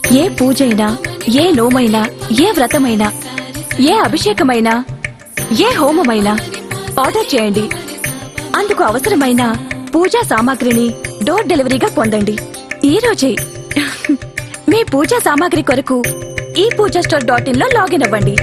ఏ పూజైనా ఏ నోమైనా ఏ వ్రతమైనా ఏ అభిషేకమైనా ఏ హోమమైనా ఆర్డర్ చేయండి అందుకు అవసరమైన పూజా సామాగ్రిని డోర్ డెలివరీగా పొందండి ఈ రోజే మీ పూజా సామాగ్రి కొరకు ఈ పూజా స్టోర్ డాట్ ఇన్ లో లాగిన్ అవ్వండి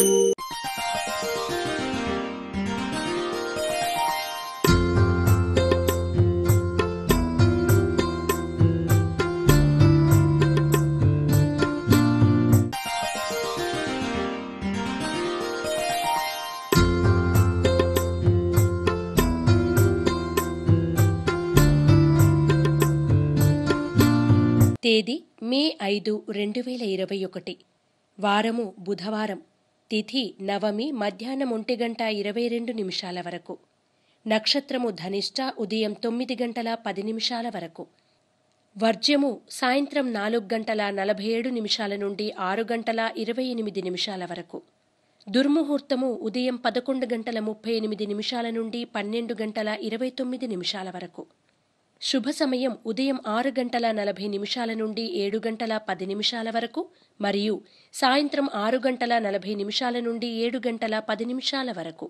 తేదీ మే ఐదు రెండు వేల ఇరవై ఒకటి వారము బుధవారం తిథి నవమి మధ్యాహ్నం ఒంటి గంట ఇరవై రెండు నిమిషాల వరకు నక్షత్రము ధనిష్ట ఉదయం తొమ్మిది గంటల పది నిమిషాల వరకు వర్జ్యము సాయంత్రం నాలుగు గంటల నలభై ఏడు నిమిషాల నుండి ఆరు గంటల ఇరవై ఎనిమిది నిమిషాల వరకు దుర్ముహూర్తము ఉదయం పదకొండు గంటల ముప్పై ఎనిమిది నిమిషాల నుండి పన్నెండు గంటల ఇరవై తొమ్మిది నిమిషాల వరకు శుభ సమయం ఉదయం ఆరు గంటల నలభై నిమిషాల నుండి ఏడు గంటల పది నిమిషాల వరకు మరియు సాయంత్రం ఆరు గంటల నలభై నిమిషాల నుండి ఏడు గంటల పది నిమిషాల వరకు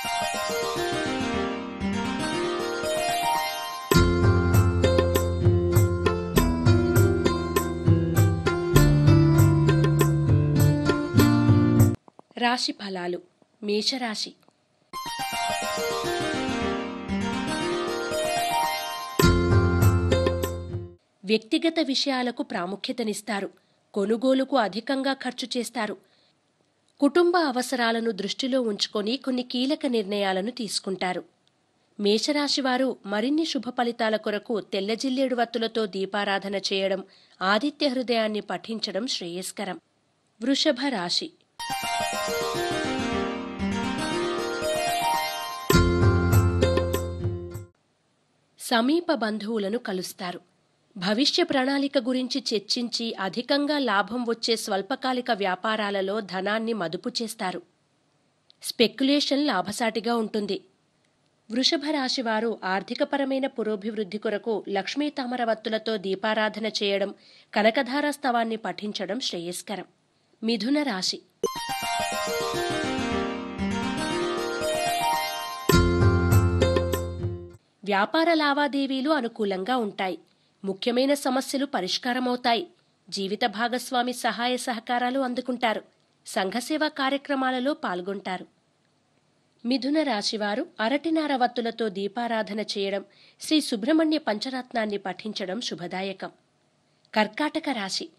రాశి ఫలాలు మేషరాశి వ్యక్తిగత విషయాలకు ప్రాముఖ్యతనిస్తారు కొనుగోలుకు అధికంగా ఖర్చు చేస్తారు కుటుంబ అవసరాలను దృష్టిలో ఉంచుకొని కొన్ని కీలక నిర్ణయాలను తీసుకుంటారు మేషరాశివారు మరిన్ని శుభ ఫలితాల కొరకు తెల్లజిల్లేడు వత్తులతో దీపారాధన చేయడం ఆదిత్య హృదయాన్ని పఠించడం శ్రేయస్కరం వృషభ రాశి సమీప బంధువులను కలుస్తారు భవిష్య ప్రణాళిక గురించి చర్చించి అధికంగా లాభం వచ్చే స్వల్పకాలిక వ్యాపారాలలో ధనాన్ని మదుపు చేస్తారు స్పెక్యులేషన్ లాభసాటిగా ఉంటుంది వృషభ రాశివారు ఆర్థికపరమైన పురోభివృద్ధి కొరకు లక్ష్మీ తామరవత్తులతో దీపారాధన చేయడం కనకధార స్తవాన్ని పఠించడం శ్రేయస్కరం మిథున రాశి వ్యాపార లావాదేవీలు అనుకూలంగా ఉంటాయి ముఖ్యమైన సమస్యలు పరిష్కారమవుతాయి జీవిత భాగస్వామి సహాయ సహకారాలు అందుకుంటారు సంఘసేవా కార్యక్రమాలలో పాల్గొంటారు మిథున రాశివారు అరటినార వత్తులతో దీపారాధన చేయడం శ్రీ సుబ్రహ్మణ్య పంచరత్నాన్ని పఠించడం శుభదాయకం కర్కాటక రాశి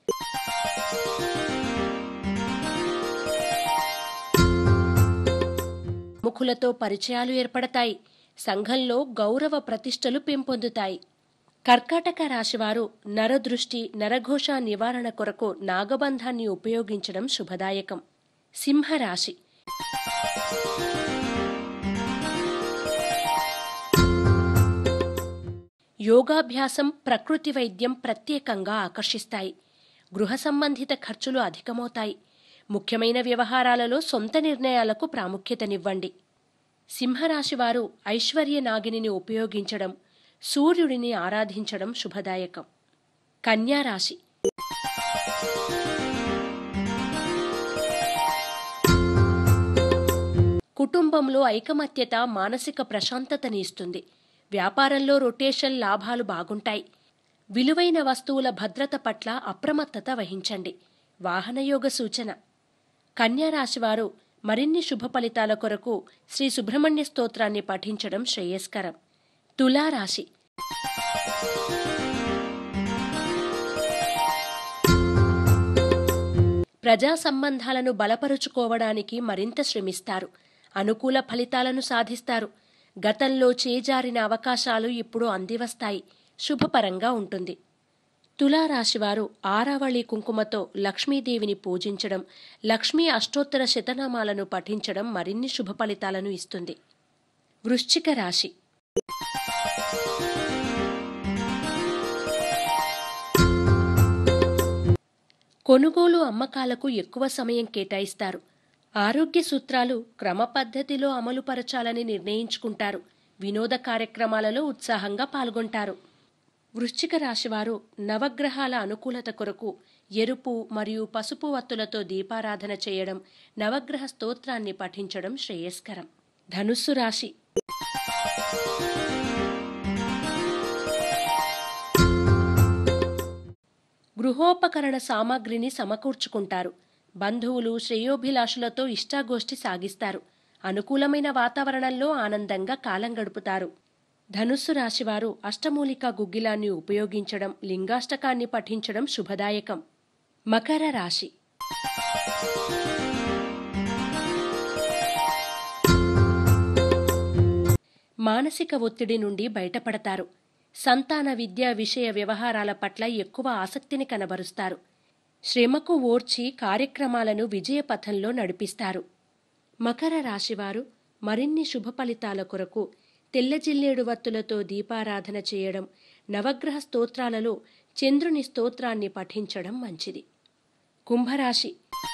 ముఖులతో పరిచయాలు ఏర్పడతాయి సంఘంలో గౌరవ ప్రతిష్టలు పెంపొందుతాయి కర్కాటక రాశివారు నరదృష్టి నరఘోష నివారణ కొరకు నాగబంధాన్ని ఉపయోగించడం శుభదాయకం సింహరాశి యోగాభ్యాసం ప్రకృతి వైద్యం ప్రత్యేకంగా ఆకర్షిస్తాయి గృహ సంబంధిత ఖర్చులు అధికమవుతాయి ముఖ్యమైన వ్యవహారాలలో సొంత నిర్ణయాలకు ప్రాముఖ్యతనివ్వండి సింహరాశివారు ఐశ్వర్య నాగిని ఉపయోగించడం సూర్యుడిని ఆరాధించడం శుభదాయకం కన్యారాశి కుటుంబంలో ఐకమత్యత మానసిక ప్రశాంతతని ఇస్తుంది వ్యాపారంలో రొటేషన్ లాభాలు బాగుంటాయి విలువైన వస్తువుల భద్రత పట్ల అప్రమత్తత వహించండి వాహనయోగ సూచన కన్యారాశివారు మరిన్ని శుభ ఫలితాల కొరకు శ్రీ సుబ్రహ్మణ్య స్తోత్రాన్ని పఠించడం శ్రేయస్కరం తులారాశి ప్రజా సంబంధాలను బలపరుచుకోవడానికి మరింత శ్రమిస్తారు అనుకూల ఫలితాలను సాధిస్తారు గతంలో చేజారిన అవకాశాలు ఇప్పుడు అందివస్తాయి శుభపరంగా ఉంటుంది తులారాశివారు ఆరావళి కుంకుమతో లక్ష్మీదేవిని పూజించడం లక్ష్మీ అష్టోత్తర శతనామాలను పఠించడం మరిన్ని శుభ ఫలితాలను ఇస్తుంది వృశ్చిక రాశి కొనుగోలు అమ్మకాలకు ఎక్కువ సమయం కేటాయిస్తారు ఆరోగ్య సూత్రాలు క్రమ పద్ధతిలో అమలుపరచాలని నిర్ణయించుకుంటారు వినోద కార్యక్రమాలలో ఉత్సాహంగా పాల్గొంటారు వృశ్చిక రాశివారు నవగ్రహాల అనుకూలత కొరకు ఎరుపు మరియు పసుపు వత్తులతో దీపారాధన చేయడం నవగ్రహ స్తోత్రాన్ని పఠించడం శ్రేయస్కరం ధనుస్సు రాశి గృహోపకరణ సామాగ్రిని సమకూర్చుకుంటారు బంధువులు శ్రేయోభిలాషులతో ఇష్టాగోష్ఠి సాగిస్తారు అనుకూలమైన వాతావరణంలో ఆనందంగా కాలం గడుపుతారు ధనుస్సు రాశివారు అష్టమూలిక గుగ్గిలాన్ని ఉపయోగించడం లింగాష్టకాన్ని పఠించడం శుభదాయకం మకర రాశి మానసిక ఒత్తిడి నుండి బయటపడతారు సంతాన విద్యా విషయ వ్యవహారాల పట్ల ఎక్కువ ఆసక్తిని కనబరుస్తారు శ్రమకు ఓర్చి కార్యక్రమాలను విజయపథంలో నడిపిస్తారు మకర రాశివారు మరిన్ని శుభ ఫలితాల కొరకు తెల్లజిల్లేడు వత్తులతో దీపారాధన చేయడం నవగ్రహ స్తోత్రాలలో చంద్రుని స్తోత్రాన్ని పఠించడం మంచిది కుంభరాశి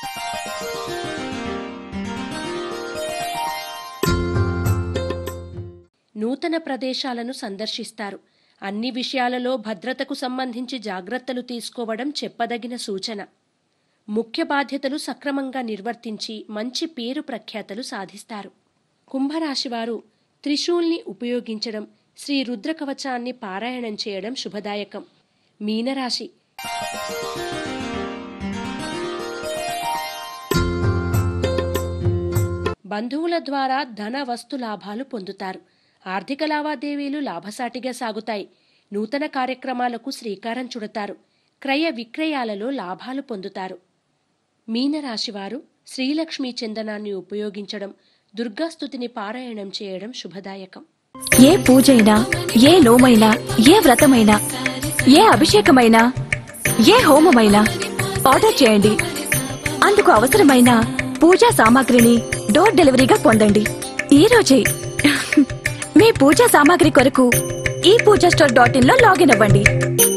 నూతన ప్రదేశాలను సందర్శిస్తారు అన్ని విషయాలలో భద్రతకు సంబంధించి జాగ్రత్తలు తీసుకోవడం చెప్పదగిన సూచన ముఖ్య బాధ్యతలు సక్రమంగా నిర్వర్తించి మంచి పేరు ప్రఖ్యాతలు సాధిస్తారు కుంభరాశివారు త్రిశూల్ని ఉపయోగించడం శ్రీ రుద్రకవచాన్ని పారాయణం చేయడం శుభదాయకం మీనరాశి బంధువుల ద్వారా ధన వస్తు లాభాలు పొందుతారు ఆర్థిక లావాదేవీలు లాభసాటిగా సాగుతాయి నూతన కార్యక్రమాలకు శ్రీకారం చుడతారు క్రయ విక్రయాలలో లాభాలు పొందుతారు మీనరాశివారు శ్రీలక్ష్మీ చందనాన్ని ఉపయోగించడం దుర్గాస్తుతిని పారాయణం చేయడం శుభదాయకం ఏ పూజైనా ఏ నోమైనా ఏ వ్రతమైనా ఏ అభిషేకమైనా ఏ హోమమైనా ఆర్డర్ చేయండి అందుకు అవసరమైన పూజా సామాగ్రిని డోర్ డెలివరీగా పొందండి ఈ రోజే మీ పూజా సామాగ్రి కొరకు ఈ పూజా స్టోర్ డాట్ ఇన్ లో లాగిన్ అవ్వండి